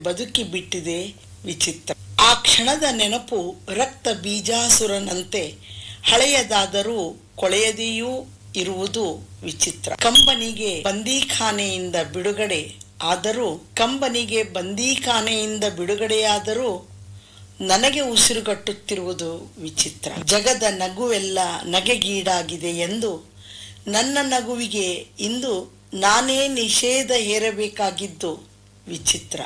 ಬದುಕಿ ಬಿಟ್ಟಿದೆ ವಿಚಿತ್ರ ಆ ಕ್ಷಣದ ನೆನಪು ರಕ್ತ ಬೀಜಾಸುರನಂತೆ ಹಳೆಯದಾದರೂ ಕೊಳೆಯದೆಯೂ ಇರುವುದು ವಿಚಿತ್ರ ಕಂಬನಿಗೆ ಬಂದೀಖಾನೆಯಿಂದ ಬಿಡುಗಡೆ ಆದರೂ ಕಂಬನಿಗೆ ಬಂದೀಖಾನೆಯಿಂದ ಬಿಡುಗಡೆಯಾದರೂ ನನಗೆ ಉಸಿರುಗಟ್ಟುತ್ತಿರುವುದು ವಿಚಿತ್ರ ಜಗದ ನಗುವೆಲ್ಲ ನಗೆಗೀಡಾಗಿದೆ ಎಂದು ನನ್ನ ನಗುವಿಗೆ ಇಂದು ನಾನೇ ನಿಷೇಧ ಹೇರಬೇಕಾಗಿದ್ದು ವಿಚಿತ್ರ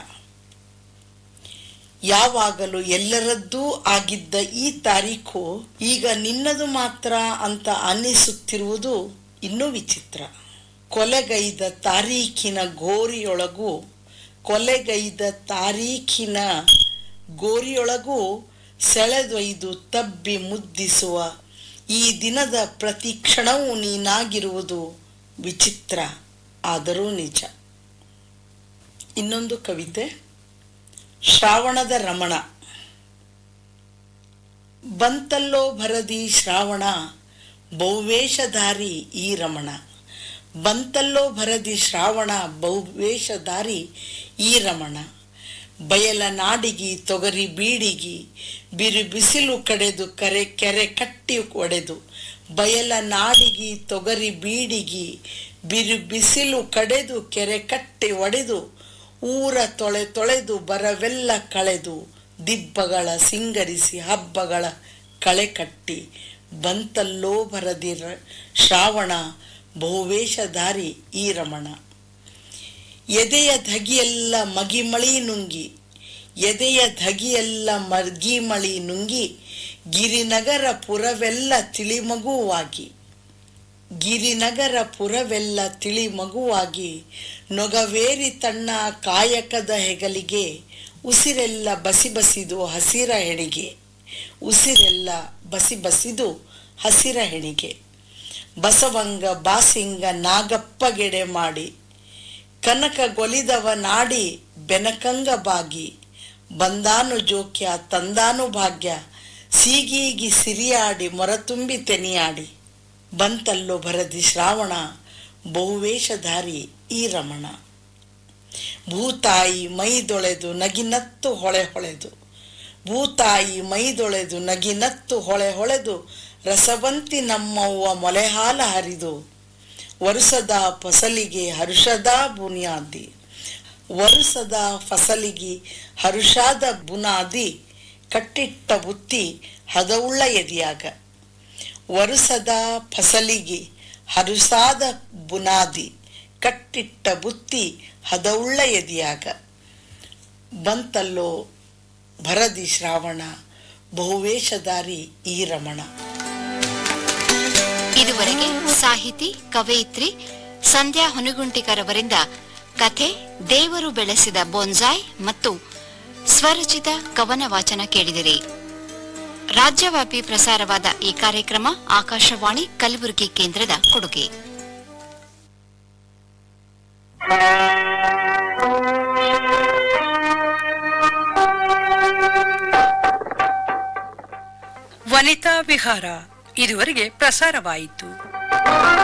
ಯಾವಾಗಲೂ ಎಲ್ಲರದ್ದೂ ಆಗಿದ್ದ ಈ ತಾರೀಖು ಈಗ ನಿನ್ನದು ಮಾತ್ರ ಅಂತ ಅನ್ನಿಸುತ್ತಿರುವುದು ಇನ್ನೂ ವಿಚಿತ್ರ ಕೊಲೆಗೈದ ತಾರೀಖಿನ ಗೋರಿಯೊಳಗೂ ಕೊಲೆಗೈದ ತಾರೀಖಿನ ಗೋರಿಯೊಳಗೂ ಸೆಳೆದೊಯ್ದು ತಬ್ಬಿ ಮುದ್ದಿಸುವ ಈ ದಿನದ ಪ್ರತಿ ಕ್ಷಣವೂ ನೀನಾಗಿರುವುದು ವಿಚಿತ್ರ ಆದರೂ ನಿಜ ಇನ್ನೊಂದು ಕವಿತೆ ಶ್ರಾವಣದ ರಮಣ ಬಂತಲ್ಲೋ ಭರದಿ ಶ್ರಾವಣ ಬಹುವೇಷಧಾರಿ ಈ ರಮಣ ಬಂತಲ್ಲೋ ಭರದಿ ಶ್ರಾವಣ ಬಹುವೇಷಧಾರಿ ಈ ರಮಣ ಬಯಲ ನಾಡಿಗಿ ತೊಗರಿ ಬೀಡಿಗಿ ಬಿರು ಬಿಸಿಲು ಕಡೆದು ಕರೆ ಕೆರೆ ಕಟ್ಟಿ ಒಡೆದು ಬಯಲ ನಾಡಿಗಿ ತೊಗರಿ ಬೀಡಿಗಿ ಬಿರು ಬಿಸಿಲು ಕಡೆದು ಕೆರೆ ಕಟ್ಟಿ ಒಡೆದು ಊರ ತೊಳೆ ತೊಳೆದು ಬರವೆಲ್ಲ ಕಳೆದು ದಿಬ್ಬಗಳ ಸಿಂಗರಿಸಿ ಹಬ್ಬಗಳ ಕಳೆ ಕಟ್ಟಿ ಬಂತಲ್ಲೋ ಬರದಿರ ಶ್ರಾವಣ ಬಹುವೇಷಧಾರಿ ಈ ರಮಣ ಎದೆಯ ಧಗಿಯೆಲ್ಲ ಮಗಿಮಳಿ ನುಂಗಿ ಎದೆಯ ಧಗಿಯೆಲ್ಲ ಮಗಿಮಳಿ ನುಂಗಿ ಗಿರಿನಗರ ಪುರವೆಲ್ಲ ತಿಳಿಮಗುವಾಗಿ ಗಿರಿನಗರ ಪುರವೆಲ್ಲ ತಿಳಿಮಗುವಾಗಿ ನೊಗವೇರಿ ತನ್ನ ಕಾಯಕದ ಹೆಗಲಿಗೆ ಉಸಿರೆಲ್ಲ ಬಸಿ ಬಸಿದು ಹಸಿರ ಹೆಣಿಗೆ ಉಸಿರೆಲ್ಲ ಬಸಿ ಬಸಿದು ಹಸಿರ ಹೆಣಿಗೆ ಬಸವಂಗ ಬಾಸಿಂಗ ನಾಗಪ್ಪಗೆಡೆ ಮಾಡಿ ಕನಕ ಗೊಲಿದವ ನಾಡಿ ಬೆನಕಂಗ ಬಾಗಿ ಬಂದಾನು ಜೋಕ್ಯ ತಂದಾನು ಭಾಗ್ಯ ಸೀಗೀಗಿ ಸಿರಿಯಾಡಿ ಮೊರತುಂಬಿ ತೆನಿಯಾಡಿ ಬಂತಲ್ಲೋ ಭರದಿ ಶ್ರಾವಣ ಬಹುವೇಷಧಾರಿ ಈ ರಮಣ ಭೂತಾಯಿ ಮೈದೊಳೆದು ನಗಿನತ್ತು ಹೊಳೆ ಹೊಳೆದು ಭೂತಾಯಿ ಮೈದೊಳೆದು ನಗಿನತ್ತು ಹೊಳೆ ಹೊಳೆದು ರಸವಂತಿ ನಮ್ಮವ್ವ ಮೊಲೆಹಾಲ ಹರಿದು ವರುಸದ ಫಸಲಿಗೆ ಹರುಷದ ಬುನಿಯಾದಿ ವರುಸದ ಫಸಲಿಗೆ ಹರುಷಾದ ಬುನಾದಿ ಕಟ್ಟಿಟ್ಟ ಬುತ್ತಿ ಹದವುಳ್ಳ ಎದಿಯಾಗ ವರುಸದ ಫಸಲಿಗೆ ಹರುಸಾದ ಬುನಾದಿ ಕಟ್ಟಿಟ್ಟ ಬುತ್ತಿ ಹದವುಳ್ಳ ಎದಿಯಾಗ ಬಂತಲ್ಲೋ ಭರದಿ ಶ್ರಾವಣ ಬಹುವೇಷಧಾರಿ ಈ ರಮಣ ಇದುವರೆಗೆ ಸಾಹಿತಿ ಕವಯಿತ್ರಿ ಸಂಧ್ಯಾ ಹೊನಗುಂಟಿಕರವರಿಂದ ಕಥೆ ದೇವರು ಬೆಳೆಸಿದ ಬೋನ್ಸಾಯ್ ಮತ್ತು ಸ್ವರಚಿತ ಕವನ ವಾಚನ ಕೇಳಿದಿರಿ ರಾಜ್ಯವ್ಯಾಪಿ ಪ್ರಸಾರವಾದ ಈ ಕಾರ್ಯಕ್ರಮ ಆಕಾಶವಾಣಿ ಕಲಬುರಗಿ ಕೇಂದ್ರದ ಕೊಡುಗೆ ವನಿತಾ ವಿಹಾರ ಇದುವರೆಗೆ ಪ್ರಸಾರವಾಯಿತು